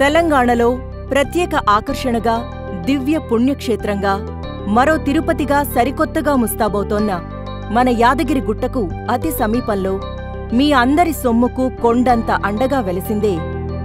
తెలంగాణలో ప్రత్యేక ఆకర్షణగా దివ్య పుణ్యక్షేత్రంగా మరో తిరుపతిగా సరికొత్తగా ముస్తాబవుతోన్న మన యాదగిరి గుట్టకు అతి సమీపంలో మీ అందరి సొమ్ముకు కొండంత అండగా వెలిసిందే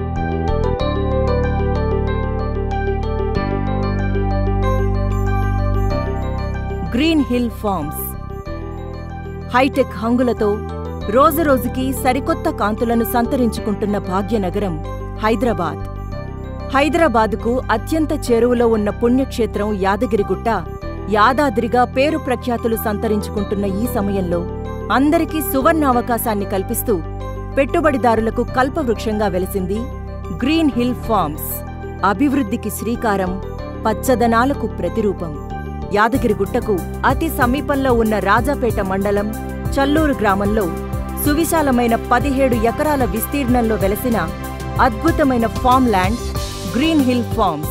గ్రీన్ హిల్ ఫార్మ్స్ హైటెక్ హంగులతో రోజురోజుకి సరికొత్త కాంతులను సంతరించుకుంటున్న భాగ్యనగరం హైదరాబాద్ హైదరాబాదుకు అత్యంత చేరువలో ఉన్న పుణ్యక్షేత్రం యాదగిరిగుట్ట యాదాద్రిగా పేరు ప్రఖ్యాతులు సంతరించుకుంటున్న ఈ సమయంలో అందరికీ సువర్ణావకాశాన్ని కల్పిస్తూ పెట్టుబడిదారులకు కల్పవృక్షంగా వెలిసింది గ్రీన్ హిల్ ఫార్మ్స్ అభివృద్ధికి శ్రీకారం పచ్చదనాలకు ప్రతిరూపం యాదగిరిగుట్టకు అతి సమీపంలో ఉన్న రాజాపేట మండలం చల్లూరు గ్రామంలో సువిశాలమైన పదిహేడు ఎకరాల విస్తీర్ణంలో వెలసిన అద్భుతమైన farm land green hill farms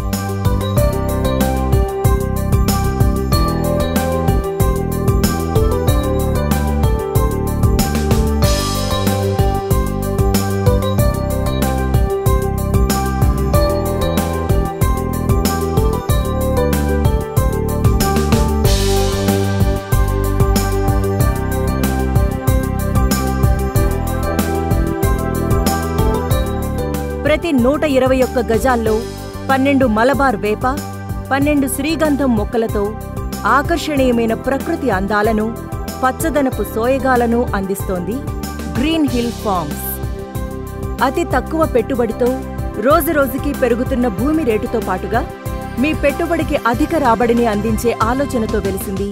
ప్రతి నూట ఇరవై ఒక్క గజాల్లో పన్నెండు మలబార్ వేప పన్నెండు శ్రీగంధం మొక్కలతో ఆకర్షణీయమైన ప్రకృతి అందాలను పచ్చదనపు సోయగాలను అందిస్తోంది గ్రీన్ హిల్ ఫార్మ్స్ అతి తక్కువ పెట్టుబడితో రోజురోజుకి పెరుగుతున్న భూమి రేటుతో పాటుగా మీ పెట్టుబడికి అధిక రాబడిని అందించే ఆలోచనతో వెలిసింది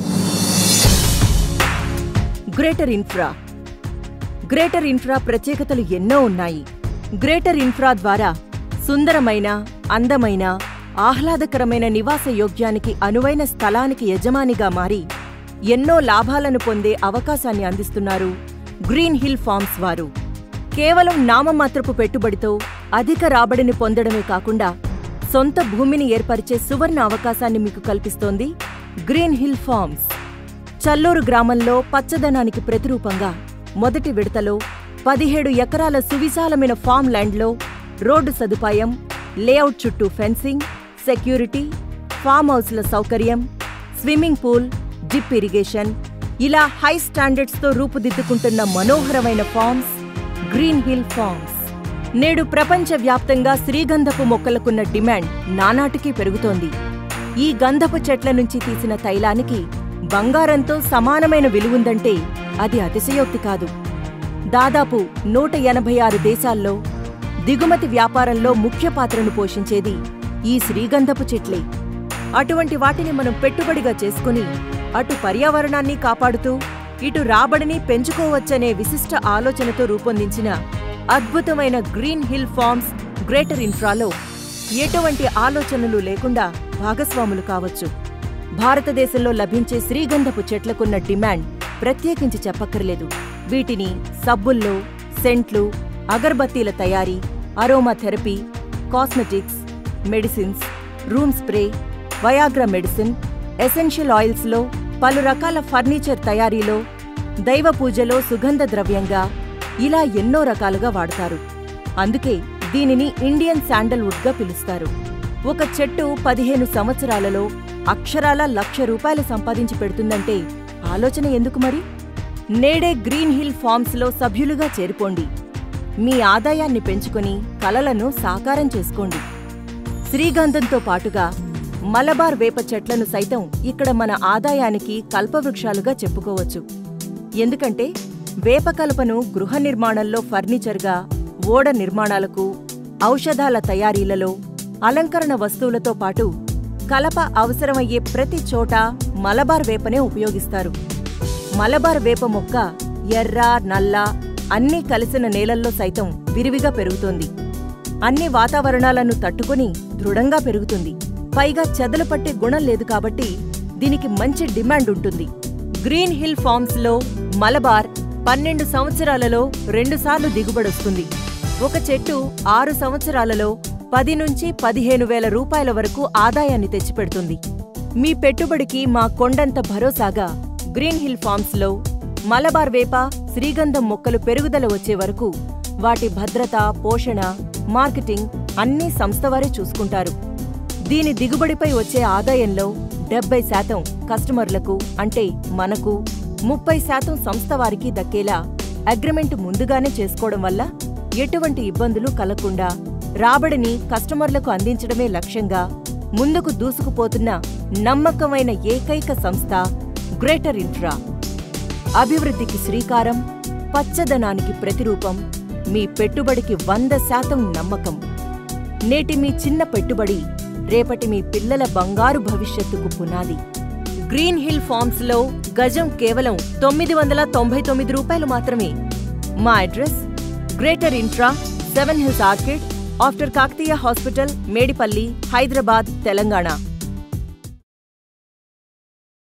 గ్రేటర్ ఇన్ఫ్రా గ్రేటర్ ఇన్ఫ్రా ప్రత్యేకతలు ఎన్నో ఉన్నాయి గ్రేటర్ ఇన్ఫ్రా ద్వారా సుందరమైన అందమైన ఆహ్లాదకరమైన నివాస యోగ్యానికి అనువైన స్థలానికి యజమానిగా మారి ఎన్నో లాభాలను పొందే అవకాశాన్ని అందిస్తున్నారు గ్రీన్ హిల్ ఫార్మ్స్ వారు కేవలం నామమాత్రపు పెట్టుబడితో అధిక రాబడిని పొందడమే కాకుండా సొంత భూమిని ఏర్పరిచే సువర్ణ అవకాశాన్ని మీకు కల్పిస్తోంది గ్రీన్ హిల్ ఫార్మ్స్ చల్లూరు గ్రామంలో పచ్చదనానికి ప్రతిరూపంగా మొదటి విడతలో పదిహేడు ఎకరాల సువిశాలమైన ఫామ్ ల్యాండ్లో రోడ్డు సదుపాయం లేఅవుట్ చుట్టూ ఫెన్సింగ్ సెక్యూరిటీ ఫామ్ హౌస్ల సౌకర్యం స్విమ్మింగ్ పూల్ జిప్ ఇరిగేషన్ ఇలా హై స్టాండర్డ్స్తో రూపుదిద్దుకుంటున్న మనోహరమైన ఫార్మ్స్ గ్రీన్ హిల్ ఫార్మ్స్ నేడు ప్రపంచవ్యాప్తంగా శ్రీగంధపు మొక్కలకున్న డిమాండ్ నానాటికి పెరుగుతోంది ఈ గంధపు చెట్ల నుంచి తీసిన తైలానికి బంగారంతో సమానమైన విలువుందంటే అది అతిశయోక్తి కాదు దాదాపు నూట ఎనభై ఆరు దేశాల్లో దిగుమతి వ్యాపారంలో ముఖ్య పాత్రను పోషించేది ఈ శ్రీగంధపు చెట్లే అటువంటి వాటిని మనం పెట్టుబడిగా చేసుకుని అటు పర్యావరణాన్ని కాపాడుతూ ఇటు రాబడిని పెంచుకోవచ్చనే విశిష్ట ఆలోచనతో రూపొందించిన అద్భుతమైన గ్రీన్ హిల్ ఫార్మ్స్ గ్రేటర్ ఇన్ఫ్రాలో ఎటువంటి ఆలోచనలు లేకుండా భాగస్వాములు కావచ్చు భారతదేశంలో లభించే శ్రీగంధపు చెట్లకున్న డిమాండ్ ప్రత్యేకించి చెప్పక్కర్లేదు వీటిని సబ్బుల్లో సెంట్లు అగర్బత్తీల తయారీ aroma therapy cosmetics medicines room spray viagra medicine essential ఆయిల్స్లో పలు రకాల ఫర్నిచర్ తయారీలో దైవ పూజలో సుగంధ ద్రవ్యంగా ఇలా ఎన్నో రకాలుగా వాడతారు అందుకే దీనిని ఇండియన్ శాండల్వుడ్గా పిలుస్తారు ఒక చెట్టు పదిహేను సంవత్సరాలలో అక్షరాల లక్ష రూపాయలు సంపాదించి పెడుతుందంటే ఆలోచన ఎందుకు మరి నేడే గ్రీన్ హిల్ ఫార్మ్స్లో సభ్యులుగా చేరిపోండి మీ ఆదాయాన్ని పెంచుకొని కలలను సాకారం చేసుకోండి శ్రీగంధంతో పాటుగా మలబార్ వేప చెట్లను సైతం ఇక్కడ మన ఆదాయానికి కల్పవృక్షాలుగా చెప్పుకోవచ్చు ఎందుకంటే వేప కలపను గృహ నిర్మాణంలో ఫర్నిచర్గా ఓడ నిర్మాణాలకు ఔషధాల తయారీలలో అలంకరణ వస్తువులతో పాటు కలప అవసరమయ్యే ప్రతి చోట మలబార్ వేపనే ఉపయోగిస్తారు మలబార్ వేప మొక్క ఎర్ర నల్ల అన్నీ కలిసిన నేలల్లో సైతం విరివిగా పెరుగుతోంది అన్ని వాతావరణాలను తట్టుకుని దృఢంగా పెరుగుతుంది పైగా చెదలు పట్టే గుణం లేదు కాబట్టి దీనికి మంచి డిమాండ్ ఉంటుంది గ్రీన్ హిల్ ఫార్మ్స్ లో మలబార్ పన్నెండు సంవత్సరాలలో రెండుసార్లు దిగుబడొస్తుంది ఒక చెట్టు ఆరు సంవత్సరాలలో పది నుంచి పదిహేను వేల రూపాయల వరకు ఆదాయాన్ని తెచ్చిపెడుతుంది మీ పెట్టుబడికి మా కొండంత భరోసాగా గ్రీన్ హిల్ ఫార్మ్స్ లో మలబార్ వేప శ్రీగంధం మొక్కలు పెరుగుదల వచ్చే వరకు వాటి భద్రత పోషణ మార్కెటింగ్ అన్నీ సంస్థవారే చూసుకుంటారు దీని దిగుబడిపై వచ్చే ఆదాయంలో డెబ్బై శాతం కస్టమర్లకు అంటే మనకు ముప్పై శాతం సంస్థ వారికి దక్కేలా అగ్రిమెంట్ ముందుగానే చేసుకోవడం వల్ల ఎటువంటి ఇబ్బందులు కలగకుండా రాబడిని కస్టమర్లకు అందించడమే లక్ష్యంగా ముందుకు దూసుకుపోతున్న నమ్మకమైన ఏకైక సంస్థ గ్రేటర్ ఇన్ఫ్రా అభివృద్ధికి శ్రీకారం పచ్చదనానికి ప్రతిరూపం మీ పెట్టుబడికి వంద శాతం నమ్మకం నేటి మీ చిన్న పెట్టుబడి రేపటి మీ పిల్లల బంగారు భవిష్యత్తుకు పునాది గ్రీన్ హిల్ ఫార్మ్స్ లో గజం కేవలం తొమ్మిది వందల తొంభై తొమ్మిది రూపాయలు మాత్రమే మా address greater infra seven hills orchid after Kakatiya hospital Medipally Hyderabad Telangana